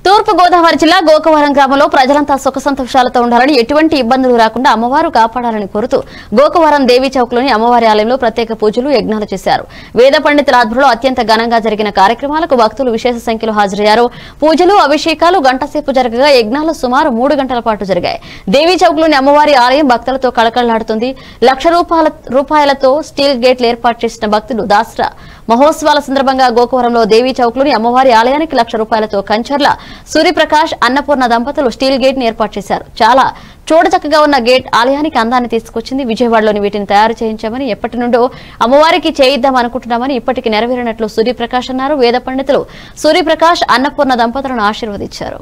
తూర్పు గోదావరి జిల్లా గోకవరం గ్రామంలో ప్రజలంతా సుఖ సంతోషాలతో ఉండాలని ఎటువంటి ఇబ్బందులు రాకుండా అమ్మవారు కాపాడాలని కోరుతూ గోకవరం దేవీ చౌక్లోని అమ్మవారి ఆలయంలో ప్రత్యేక పూజలు యజ్ఞాలు చేశారు వేద పండితుల ఆధ్వర్యంలో అత్యంత ఘనంగా జరిగిన కార్యక్రమాలకు భక్తులు విశేష సంఖ్యలో హాజరయ్యారు పూజలు అభిషేకాలు గంటసేపు జరగగా యజ్ఞాలు సుమారు మూడు గంటల పాటు జరిగాయి దేవీ చౌక్లోని అమ్మవారి ఆలయం భక్తులతో కళకళలాడుతుంది లక్ష రూపాయల రూపాయలతో స్టీల్ గేట్లు ఏర్పాటు చేసిన భక్తులు దాసరా మహోత్సవాల సందర్భంగా గోకవరంలో దేవీ చౌక్లోని అమ్మవారి ఆలయానికి లక్ష రూపాయలతో కంచర్ల సూర్యప్రకాష్ అన్నపూర్ణ దంపతులు స్టీల్ గేట్ ని ఏర్పాటు చేశారు చాలా చూడచక్కగా ఉన్న గేట్ ఆలయానికి అందాన్ని తీసుకొచ్చింది విజయవాడలోని వీటిని తయారు చేయించామని ఎప్పటి నుండో అమ్మవారికి చేయిద్దాం అనుకుంటున్నామని ఇప్పటికి నెరవేరినట్లు సూర్యప్రకాష్ అన్నారు వేద పండితులు సూర్యప్రకాష్ అన్నపూర్ణ దంపతులను ఆశీర్వదించారు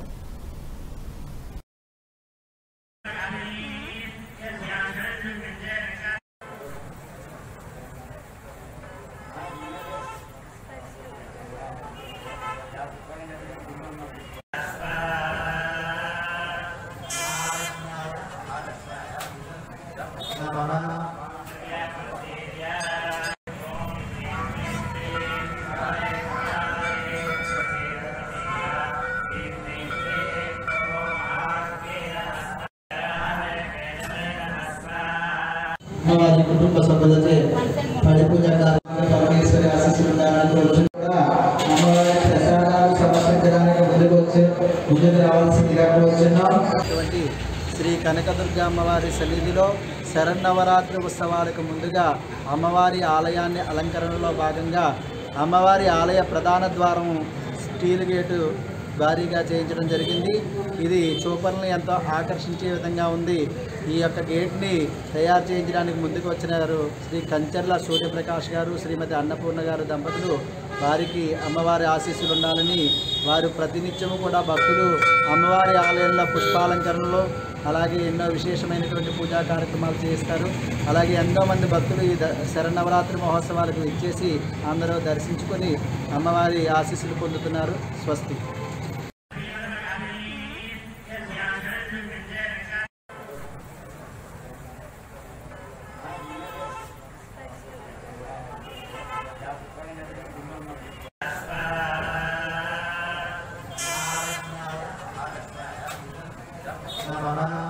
వారి కుటుంబ సభ్యులచే పడి పూజ కార్యక్రమం పరమేశ్వరి ఆశీస్సులు ఉండాలని కోరుచు కూడా అమ్మవారి ప్రసాదాలు సమర్పించడానికి ముందుకు వచ్చి ముందుకు రావాల్సిందిగా కోరుచున్నాం అటువంటి శ్రీ కనకదుర్గ అమ్మవారి సన్నిధిలో శరన్నవరాత్రి ఉత్సవాలకు ముందుగా అమ్మవారి ఆలయాన్ని అలంకరణలో భాగంగా అమ్మవారి ఆలయ ప్రధాన ద్వారం స్టీల్ గేటు భారీగా చేయించడం జరిగింది ఇది చూపర్లను ఎంతో ఆకర్షించే విధంగా ఉంది ఈ యొక్క గేట్ని తయారు చేయించడానికి ముందుకు వచ్చినారు శ్రీ కంచర్ల సూర్యప్రకాష్ గారు శ్రీమతి అన్నపూర్ణ గారు దంపతులు వారికి అమ్మవారి ఆశీస్సులు ఉండాలని వారు ప్రతినిత్యము కూడా భక్తులు అమ్మవారి ఆలయంలో పుష్పాలంకరణలో అలాగే ఎన్నో విశేషమైనటువంటి పూజా కార్యక్రమాలు చేస్తారు అలాగే ఎంతో మంది భక్తులు ఈ ద- శరన్నవరాత్రి మహోత్సవాలకు ఇచ్చేసి అందరూ దర్శించుకొని అమ్మవారి ఆశీస్సులు పొందుతున్నారు స్వస్తి మన